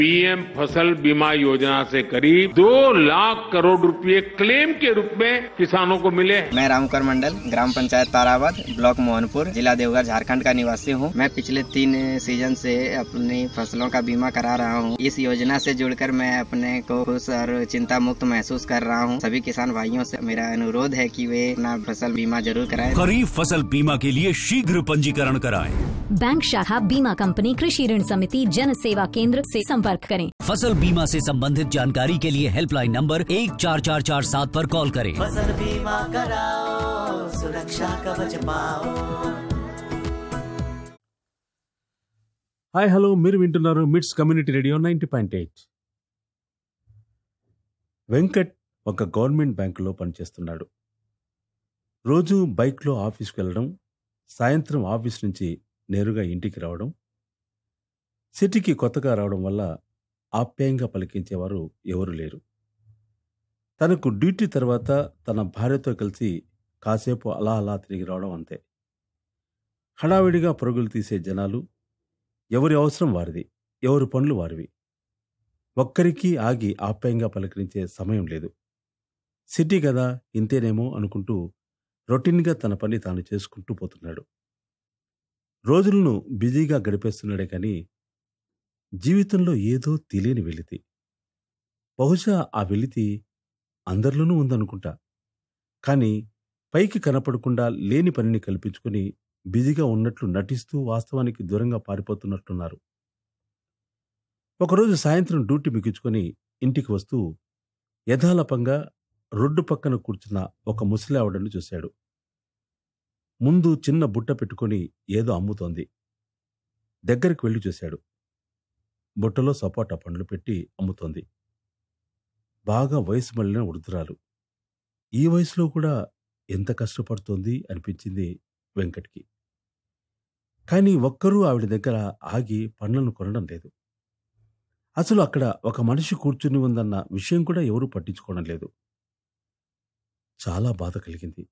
PM फसल बीमा योजना से करीब दो लाख करोड़ रुपए क्लेम के रूप में किसानों को मिले हैं मैं रामकर मंडल ग्राम पंचायत तारावद ब्लॉक मोहनपुर जिला देवघर झारखंड का निवासी हूँ मैं पिछले तीन सीजन से अपनी फसलों का बीमा करा रहा हूँ इस योजना से जुड़कर मैं अपने को खुश और चिंता मुक्त महसूस कर रहा हूँ सभी किसान भाइयों से मेरा अनुरोध है कि वे अपना फसल बीमा जरूर कराएं खरीफ फसल बीमा के लिए शीघ्र पंजीकरण कराएं बैंक शाखा बीमा कंपनी कृषि ऋण समिति जन सेवा केंद्र से संपर्क करें फसल बीमा से संबंधित जानकारी के लिए हेल्पलाइन नंबर एक चार चार चार सात पर कॉल करें फसल बीमा कराओ सुरक्षा कवच पाओ హాయ్ హలో మీరు వింటున్నారు MITS community radio ninety point eight Venkat ఒక గవర్నమెంట్ బ్యాంకులో పనిచేస్తున్నాడు రోజు బైక్లో ఆఫీస్కి వెళ్ళడం సాయంత్రం ఆఫీస్ నుంచి నేరుగా ఇంటికి రావడం సిటీకి కొత్తగా రావడం వల్ల ఆప్యాయంగా పలికించేవారు ఎవరు లేరు తనకు డ్యూటీ తర్వాత తన భార్యతో కలిసి కాసేపు అలా అలా తిరిగి రావడం అంతే హడావిడిగా పరుగులు తీసే జనాలు ఎవరి అవసరం వారిది ఎవరి పనులు వారివి ఒక్కరికి ఆగి ఆప్యాయంగా పలకరించే సమయం లేదు సిటీ కదా ఇంతేనేమో అనుకుంటూ రొటీన్గా తన పని తాను చేసుకుంటూ పోతున్నాడు రోజులను బిజీగా గడిపేస్తున్నాడే కానీ జీవితంలో ఏదో తెలియని వెలితి బహుశా ఆ వెలితి అందరిలోనూ ఉందనుకుంటా కానీ పైకి కనపడకుండా లేని పనిని కల్పించుకొని బిజీగా ఉన్నట్లు నటిస్తూ వాస్తవానికి దూరంగా పారిపోతున్నట్లున్నారు ఒకరోజు సాయంత్రం డ్యూటీ మిగించుకొని ఇంటికి వస్తూ యథాలపంగా రోడ్డు పక్కన కూర్చున్న ఒక ముసలి ఆవిడను చూశాడు ముందు చిన్న బుట్ట పెట్టుకొని ఏదో అమ్ముతోంది దగ్గరికి వెళ్ళి చూశాడు బుట్టలో సపోటా పండ్లు పెట్టి అమ్ముతోంది బాగా వయసు మళ్ళిన వృద్ధురాలు ఈ వయసులో కూడా ఎంత కష్టపడుతోంది అనిపించింది వెంకట్కి కానీ ఒక్కరూ ఆవిడ దగ్గర ఆగి పండ్లను కొనడం లేదు అసలు అక్కడ ఒక మనిషి కూర్చుని ఉందన్న విషయం కూడా ఎవరూ పట్టించుకోవడం లేదు చాలా బాధ కలిగింది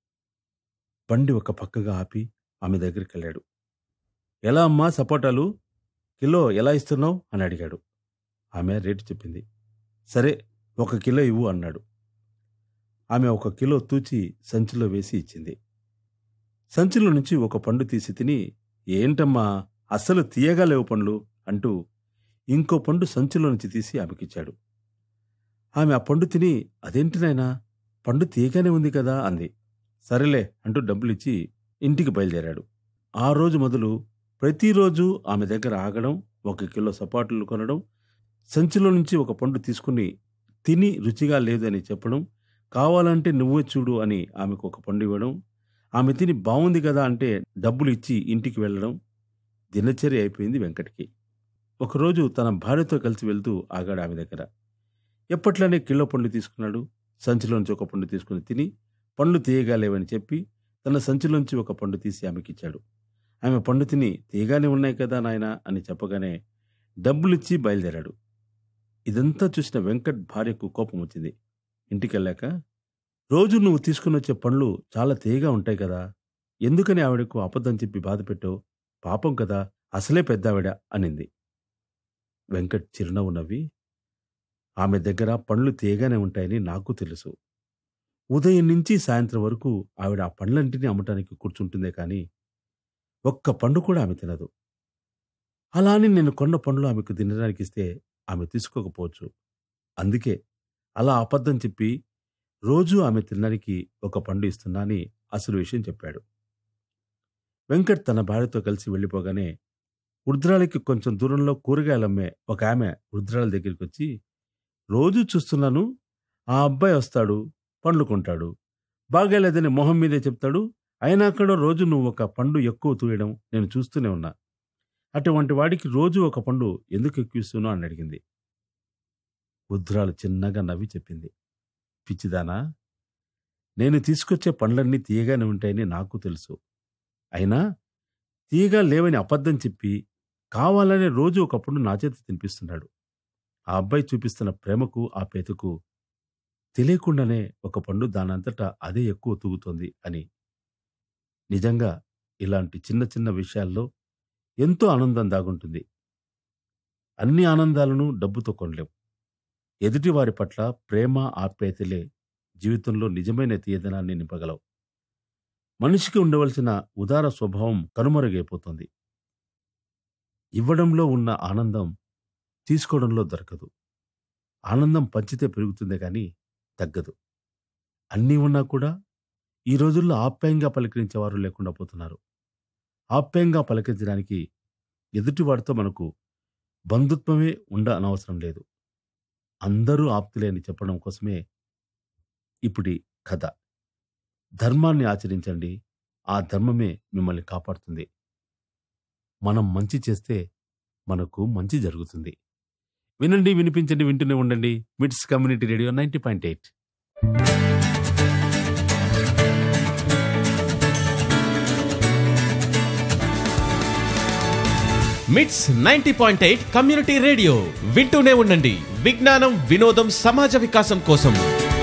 బండి ఒక పక్కగా ఆపి ఆమె దగ్గరికి వెళ్ళాడు ఎలా అమ్మా సపోటాలు కిలో ఎలా ఇస్తున్నావు అని అడిగాడు ఆమె రేటు చెప్పింది సరే ఒక కిలో ఇవ్వు అన్నాడు ఆమె ఒక కిలో తూచి సంచిలో వేసి ఇచ్చింది సంచిలో నుంచి ఒక పండు తీసి తిని ఏంటమ్మా అస్సలు తీయగా లేవు పండ్లు అంటూ ఇంకో పండు సంచిలో నుంచి తీసి ఆమెకిచ్చాడు ఆమె ఆ పండు తిని అదేంటి నాయనా పండు తీయగానే ఉంది కదా అంది సరేలే అంటూ డబ్బులిచ్చి ఇంటికి బయలుదేరాడు ఆ రోజు మొదలు ప్రతిరోజు ఆమె దగ్గర ఆగడం ఒక కిలో సపాటులు కొనడం సంచిలో నుంచి ఒక పండు తీసుకుని తిని రుచిగా లేదని చెప్పడం కావాలంటే నువ్వే చూడు అని ఆమెకు ఒక పండు ఇవ్వడం ఆమె తిని బాగుంది కదా అంటే డబ్బులు ఇచ్చి ఇంటికి వెళ్ళడం దినచర్య అయిపోయింది వెంకట్కి ఒకరోజు తన భార్యతో కలిసి వెళ్తూ ఆగాడు ఆమె దగ్గర ఎప్పట్లానే కిలో పండు తీసుకున్నాడు సంచిలోంచి ఒక పండు తీసుకుని తిని పండ్లు తీయగా లేవని చెప్పి తన సంచిలోంచి ఒక పండు తీసి ఆమెకిచ్చాడు ఆమె పండు తిని తీయగానే ఉన్నాయి కదా నాయనా అని చెప్పగానే డబ్బులిచ్చి బయలుదేరాడు ఇదంతా చూసిన వెంకట్ భార్యకు కోపం వచ్చింది ఇంటికెళ్ళాక రోజు నువ్వు తీసుకుని వచ్చే పండ్లు చాలా తీయగా ఉంటాయి కదా ఎందుకని ఆవిడకు అబద్ధం చెప్పి బాధ పెట్టావు పాపం కదా అసలే పెద్దావిడ అనింది వెంకట్ చిరునవ్వు నవ్వి ఆమె దగ్గర పండ్లు తీయగానే ఉంటాయని నాకు తెలుసు ఉదయం నుంచి సాయంత్రం వరకు ఆవిడ ఆ పండ్లంటిని అమ్మటానికి కూర్చుంటుందే కానీ ఒక్క పండు కూడా ఆమె తినదు అలా అని నేను కొన్న పండ్లు ఆమెకు తినడానికి ఇస్తే ఆమె తీసుకోకపోవచ్చు అందుకే అలా అబద్ధం చెప్పి రోజూ ఆమె తినడానికి ఒక పండు ఇస్తున్నా అని అసలు విషయం చెప్పాడు వెంకట్ తన భార్యతో కలిసి వెళ్ళిపోగానే వృద్ధురాలికి కొంచెం దూరంలో కూరగాయలమ్మే ఒక ఆమె వృద్ధురాల దగ్గరికి వచ్చి రోజూ చూస్తున్నాను ఆ అబ్బాయి వస్తాడు పండ్లు కొంటాడు బాగాలేదని మొహం మీదే చెప్తాడు అయినా కూడా రోజు నువ్వు ఒక పండు ఎక్కువ తూయడం నేను చూస్తూనే ఉన్నా అటువంటి వాడికి రోజు ఒక పండు ఎందుకు ఎక్కువ ఇస్తున్నావు అని అడిగింది వృద్ధురాలు చిన్నగా నవ్వి చెప్పింది పిచ్చిదానా నేను తీసుకొచ్చే పండ్లన్నీ తీయగానే ఉంటాయని నాకు తెలుసు అయినా తీయగా లేవని అబద్ధం చెప్పి కావాలనే రోజు ఒకప్పుడు నా చేత తినిపిస్తున్నాడు ఆ అబ్బాయి చూపిస్తున్న ప్రేమకు ఆ పేతుకు తెలియకుండానే ఒక పండు దానంతటా అదే ఎక్కువ తూగుతోంది అని నిజంగా ఇలాంటి చిన్న చిన్న విషయాల్లో ఎంతో ఆనందం దాగుంటుంది అన్ని ఆనందాలను డబ్బుతో కొనలేం ఎదుటి వారి పట్ల ప్రేమ ఆప్యాయతలే జీవితంలో నిజమైన తీయదనాన్ని నింపగలవు మనిషికి ఉండవలసిన ఉదార స్వభావం కనుమరుగైపోతుంది ఇవ్వడంలో ఉన్న ఆనందం తీసుకోవడంలో దొరకదు ఆనందం పంచితే పెరుగుతుందే కానీ తగ్గదు అన్నీ ఉన్నా కూడా ఈ రోజుల్లో ఆప్యాయంగా పలకరించేవారు లేకుండా పోతున్నారు ఆప్యాయంగా పలకరించడానికి ఎదుటివాడితో మనకు బంధుత్వమే ఉండ అనవసరం లేదు అందరూ ఆప్తులే అని చెప్పడం కోసమే ఇప్పుడి కథ ధర్మాన్ని ఆచరించండి ఆ ధర్మమే మిమ్మల్ని కాపాడుతుంది మనం మంచి చేస్తే మనకు మంచి జరుగుతుంది వినండి వినిపించండి వింటూనే ఉండండి MITS community radio ninety point eight MITS ninety point eight community radio వింటూనే ఉండండి విజ్ఞానం వినోదం సమాజ వికాసం కోసం